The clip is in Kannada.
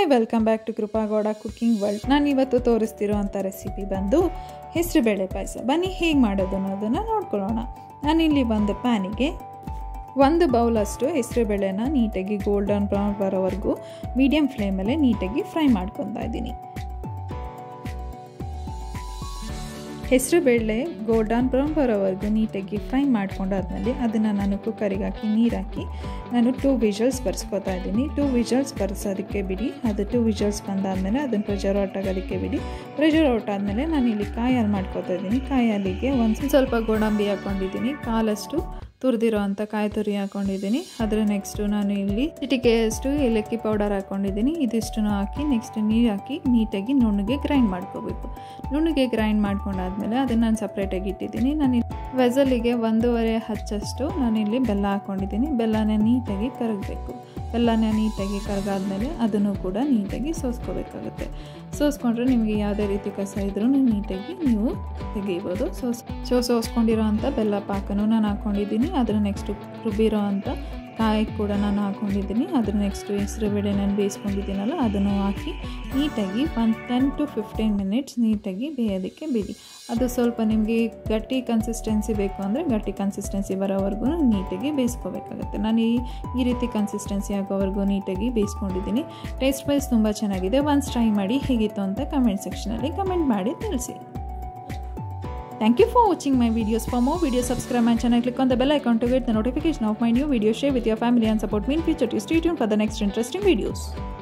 Hi welcome back to Krupa Gowda cooking world ನಾನು ಇವತ್ತು ತೋರಿಸ್ತಿರೋವಂಥ ರೆಸಿಪಿ ಬಂದು ಹೆಸರುಬೇಳೆ ಪಾಯಸ ಬನ್ನಿ ಹೇಗೆ ಮಾಡೋದು ಅನ್ನೋದನ್ನು ನೋಡ್ಕೊಳ್ಳೋಣ ನಾನಿಲ್ಲಿ ಒಂದು ಪ್ಯಾನಿಗೆ ಒಂದು ಬೌಲಷ್ಟು ಹೆಸರುಬೇಳೆನ ನೀಟಾಗಿ ಗೋಲ್ಡನ್ ಬ್ರೌನ್ ಬರೋವರೆಗೂ ಮೀಡಿಯಮ್ ಫ್ಲೇಮಲ್ಲೇ ನೀಟಾಗಿ ಫ್ರೈ ಮಾಡ್ಕೊತಾ ಇದ್ದೀನಿ ಹೆಸರುಬೇಳೆ ಗೋಲ್ಡನ್ ಬ್ರೌನ್ ಬರೋವರೆಗೂ ನೀಟಾಗಿ ಫ್ರೈ ಮಾಡ್ಕೊಂಡಾದ್ಮೇಲೆ ಅದನ್ನು ನಾನು ಕುಕ್ಕರಿಗೆ ಹಾಕಿ ನೀರು ಹಾಕಿ ನಾನು ಟೂ ವಿಜಲ್ಸ್ ಬರ್ಸ್ಕೊತಾ ಇದ್ದೀನಿ ಟೂ ವಿಜಲ್ಸ್ ಬರ್ಸೋದಕ್ಕೆ ಬಿಡಿ ಅದು ಟೂ ವಿಜಲ್ಸ್ ಬಂದಾದಮೇಲೆ ಅದನ್ನು ಪ್ರೆಷರ್ ಔಟ್ ಆಗೋದಕ್ಕೆ ಬಿಡಿ ಪ್ರೆಷರ್ ಔಟ್ ಆದಮೇಲೆ ನಾನು ಇಲ್ಲಿ ಕಾಯಿ ಹಾಲು ಮಾಡ್ಕೊತಾ ಇದ್ದೀನಿ ಕಾಯಿ ಹಾಲಿಗೆ ಒಂದು ಸ್ವಲ್ಪ ಗೋಡಂಬಿ ಹಾಕ್ಕೊಂಡಿದ್ದೀನಿ ಕಾಲಷ್ಟು ತುರಿದಿರೋ ಅಂಥ ಕಾಯಿ ತುರಿ ಹಾಕ್ಕೊಂಡಿದ್ದೀನಿ ಅದರ ನೆಕ್ಸ್ಟು ನಾನು ಇಲ್ಲಿ ಚಿಟಿಕೆಯಷ್ಟು ಏಲಕ್ಕಿ ಪೌಡರ್ ಹಾಕ್ಕೊಂಡಿದ್ದೀನಿ ಇದಿಷ್ಟನ್ನು ಹಾಕಿ ನೆಕ್ಸ್ಟ್ ನೀರು ಹಾಕಿ ನೀಟಾಗಿ ನುಣ್ಣಗೆ ಗ್ರೈಂಡ್ ಮಾಡ್ಕೋಬೇಕು ನುಣ್ಣಗೆ ಗ್ರೈಂಡ್ ಮಾಡ್ಕೊಂಡಾದ್ಮೇಲೆ ಅದನ್ನು ನಾನು ಸಪ್ರೇಟಾಗಿ ಇಟ್ಟಿದ್ದೀನಿ ನಾನು ವೆಸಲಿಗೆ ಒಂದೂವರೆ ಹಚ್ಚಷ್ಟು ನಾನಿಲ್ಲಿ ಬೆಲ್ಲ ಹಾಕ್ಕೊಂಡಿದ್ದೀನಿ ಬೆಲ್ಲನ ನೀಟಾಗಿ ಕರಗಬೇಕು ಬೆಲ್ಲನ ನೀಟಾಗಿ ಕರಗಾದ್ಮೇಲೆ ಅದನ್ನು ಕೂಡ ನೀಟಾಗಿ ಸೋಸ್ಕೋಬೇಕಾಗುತ್ತೆ ಸೋಸ್ಕೊಂಡ್ರೆ ನಿಮಗೆ ಯಾವುದೇ ರೀತಿ ಕಸ ಇದ್ರೂ ನೀಟಾಗಿ ನೀವು ತೆಗಿಬೋದು ಸೋಸ್ ಸೊ ಸೋಸ್ಕೊಂಡಿರೋ ಅಂಥ ಬೆಲ್ಲ ಪಾಕನೂ ನಾನು ಹಾಕ್ಕೊಂಡಿದ್ದೀನಿ ಅದರ ನೆಕ್ಸ್ಟು ರುಬ್ಬಿರೋ ಅಂಥ ಕಾಯಿ ಕೂಡ ನಾನು ಹಾಕ್ಕೊಂಡಿದ್ದೀನಿ ಅದ್ರ ನೆಕ್ಸ್ಟು ಹೆಸರು ಬೇಳೆ ನಾನು ಬೇಯಿಸ್ಕೊಂಡಿದ್ದೀನಲ್ಲ ಅದನ್ನು ಹಾಕಿ ನೀಟಾಗಿ ಒಂದು ಟೆನ್ ಟು ಫಿಫ್ಟೀನ್ ಮಿನಿಟ್ಸ್ ನೀಟಾಗಿ ಬೇಯೋದಕ್ಕೆ ಬಿಡಿ ಅದು ಸ್ವಲ್ಪ ನಿಮಗೆ ಗಟ್ಟಿ ಕನ್ಸಿಸ್ಟೆನ್ಸಿ ಬೇಕು ಅಂದರೆ ಗಟ್ಟಿ ಕನ್ಸಿಸ್ಟೆನ್ಸಿ ಬರೋವರೆಗೂ ನೀಟಾಗಿ ಬೇಯಿಸ್ಕೋಬೇಕಾಗುತ್ತೆ ನಾನು ಈ ಈ ರೀತಿ ಕನ್ಸಿಸ್ಟೆನ್ಸಿ ಆಗೋವರೆಗೂ ನೀಟಾಗಿ ಬೇಯಿಸ್ಕೊಂಡಿದ್ದೀನಿ ಟೇಸ್ಟ್ ವೈಸ್ ತುಂಬ ಚೆನ್ನಾಗಿದೆ ಒನ್ಸ್ ಟ್ರೈ ಮಾಡಿ ಹೇಗಿತ್ತು ಅಂತ ಕಮೆಂಟ್ ಸೆಕ್ಷನಲ್ಲಿ ಕಮೆಂಟ್ ಮಾಡಿ ತಿಳಿಸಿ Thank you for watching my videos. For more videos, subscribe my channel, click on the bell icon to get the notification of my new video, share with your family and support me in future. Stay tuned for the next interesting videos.